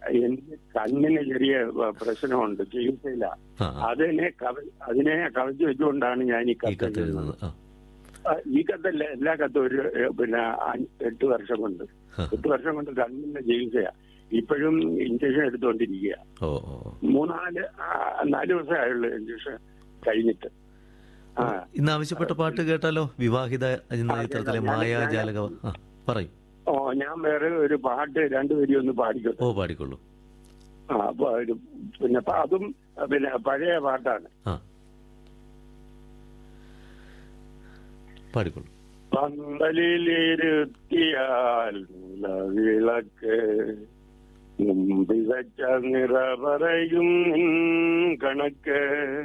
എനിക്ക് കണ്ണിന് ചെറിയ വ- പ്രശ്നമുണ്ട് ചികിത്സയില്ല ആ ആ, അതിനെ കവ അതിനെ കവച്ചു വെച്ചുകൊണ്ടാണ് ഞാൻ ഈ ഈ കത്ത് കത്ത് എഴുതുന്നത് എഴുതുന്നത് ആ ആ, ഈ കത്തല്ല എല്ലാ കത്തും ഒരു ഏ, പിന്നെ അഞ്ച്- എട്ട് വർഷം കൊണ്ട് ആ. എട്ട് വർഷം കൊണ്ട് കണ്ണിന്റെ ചികിത്സയാ ഇപ്പോഴും ഇഞ്ചക്ഷൻ എടുത്തുകൊണ്ടിരിക്കുക ഓ ഓ ഓ. മൂന്നാല് ആ, നാല് ദിവസമേ ആയുള്ളൂ ഇഞ്ചക്ഷൻ കഴിഞ്ഞിട്ട് ആ ഇന്ന് ആവശ്യപ്പെട്ട പാട്ട് കേട്ടാലോ വിവാഹിത എന്ന ആ, ചിത്രത്തിലെ കേൾക്കാം. ഞാൻ- മായാജാലക ആ പറയൂ ഓ ഞാൻ വേറെ ഒരു പാട്ട് രണ്ടുപേരും ഒന്ന് പാടിക്കോട്ടെ ഓ പാടിക്കൊള്ളൂ ആ അപ്പൊ ഒരു പിന്നെ പ- അതും പിന്നെ പഴയ പാട്ടാണ് ആ പാടിക്കൊള്ളൂ പന്തലിലിരുത്തിയാൽ വിളക്ക് മുമ്പിൽ വെച്ച നിറ പറയും നിൻ കണക്ക്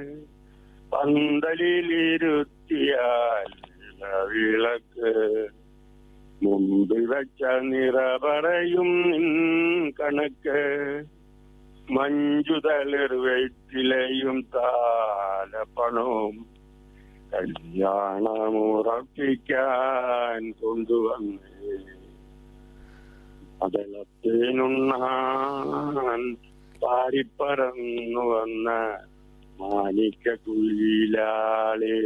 പന്തലിലിരുത്തിയാൽ വിളക്ക് മുമ്പിൽ വെച്ച നിറ പറയും നിൻ കണക്ക് മഞ്ജുതളിർ വെറ്റിലയും താലപ്പണവും കല്യാണമുറപ്പിക്കാൻ കൊണ്ടുവന്നേ അതളത്തേനുണ്ണാൻ പാരിപ്പറന്നു വന്ന മാണിക്ക കുയിലാളേ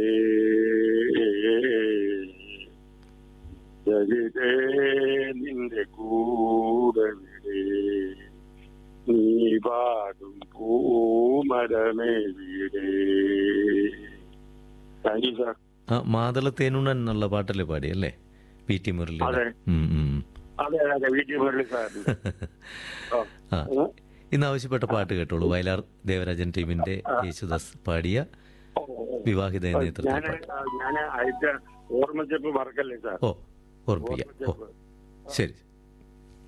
ജഗതേ നിന്റെ കൂടെ വിടേ നീ പാടും പൂമരമേ വീടേ താങ്ക് യു സാർ ആ മാതള തേനുണ്ണൻ എന്നുള്ള പാട്ടല്ലേ പാടി അല്ലേ പി ടി മുരളി അതെ. അതെ അതെ വീട്ടിൽ മുരളി സാറിന്റെ ഓ. ആ ഇന്ന് ആവശ്യപ്പെട്ട പാട്ട് കേട്ടോളൂ വയലാർ ദേവരാജൻ ടീമിന്റെ യേശുദാസ് പാടിയ ഓ, ഓ. വിവാഹിത എന്ന ഞാൻ ചിത്രത്തിലെ പാട്ട് ഞാൻ അയച്ച ഓർമ്മച്ചെപ്പ് മറക്കല്ലേ സാർ ഓ ഓർമ്മിക്കാം ഓ ഓർമ്മച്ചെപ്പ് ശരി